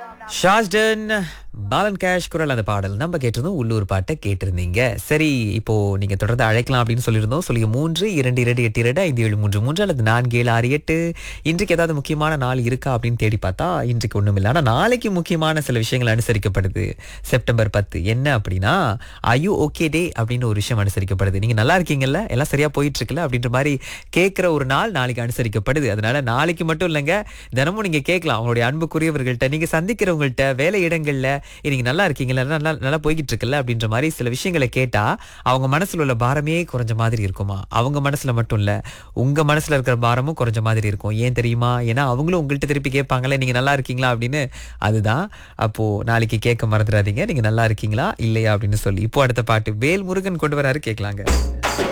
ஷாஸ்டன் Balan cash குரல் அந்த பாடல் நம்ம கேட்டிருந்தோம் உள்ளூர் பாட்டை கேட்டிருந்தீங்க சரி இப்போ நீங்க தொடர்ந்து அழைக்கலாம் அப்படின்னு சொல்லியிருந்தோம் சொல்லி மூன்று இரண்டு இரண்டு எட்டு இரண்டு ஐந்து ஏழு மூன்று மூன்று அல்லது நான்கு ஏழு ஆறு எட்டு இன்றைக்கு ஏதாவது முக்கியமான நாள் இருக்கா அப்படின்னு தேடி பார்த்தா இன்றைக்கு ஒண்ணும் இல்லை ஆனா நாளைக்கு முக்கியமான சில விஷயங்கள் அனுசரிக்கப்படுது செப்டம்பர் பத்து என்ன அப்படின்னா ஐயோ ஓகே டே அப்படின்னு ஒரு விஷயம் அனுசரிக்கப்படுது நீங்க நல்லா இருக்கீங்கல்ல எல்லாம் சரியா போயிட்டு இருக்குல்ல அப்படின்ற மாதிரி கேட்கிற ஒரு நாள் நாளைக்கு அனுசரிக்கப்படுது அதனால நாளைக்கு மட்டும் இல்லைங்க தினமும் நீங்க கேட்கலாம் அவங்களுடைய அன்புக்குரியவர்கள்ட்ட நீங்க சந்திக்கிறவங்கள்ட்ட வேலை இடங்கள்ல "ஏய், நீங்க நல்லா இருக்கீங்களா நல்லா நல்லா போய்கிட்டு இருக்குல்ல அப்படின்ற மாதிரி சில விஷயங்களை கேட்டா அவங்க மனசுல உள்ள பாரமே குறைஞ்ச மாதிரி இருக்குமா அவங்க மனசுல மட்டும் இல்ல உங்க மனசுல இருக்கிற பாரமும் குறைஞ்ச மாதிரி இருக்கும் ஏன் தெரியுமா ஏன்னா அவங்களும் உங்கள்கிட்ட திருப்பி கேட்பாங்கல்ல நீங்க நல்லா இருக்கீங்களா அப்படின்னு அதுதான் அப்போ நாளைக்கு கேட்க மறந்துடாதீங்க நீங்க நல்லா இருக்கீங்களா இல்லையா அப்படின்னு சொல்லி இப்போ அடுத்த பாட்டு வேல் முருகன் கொண்டு வராரு கேட்கலாங்க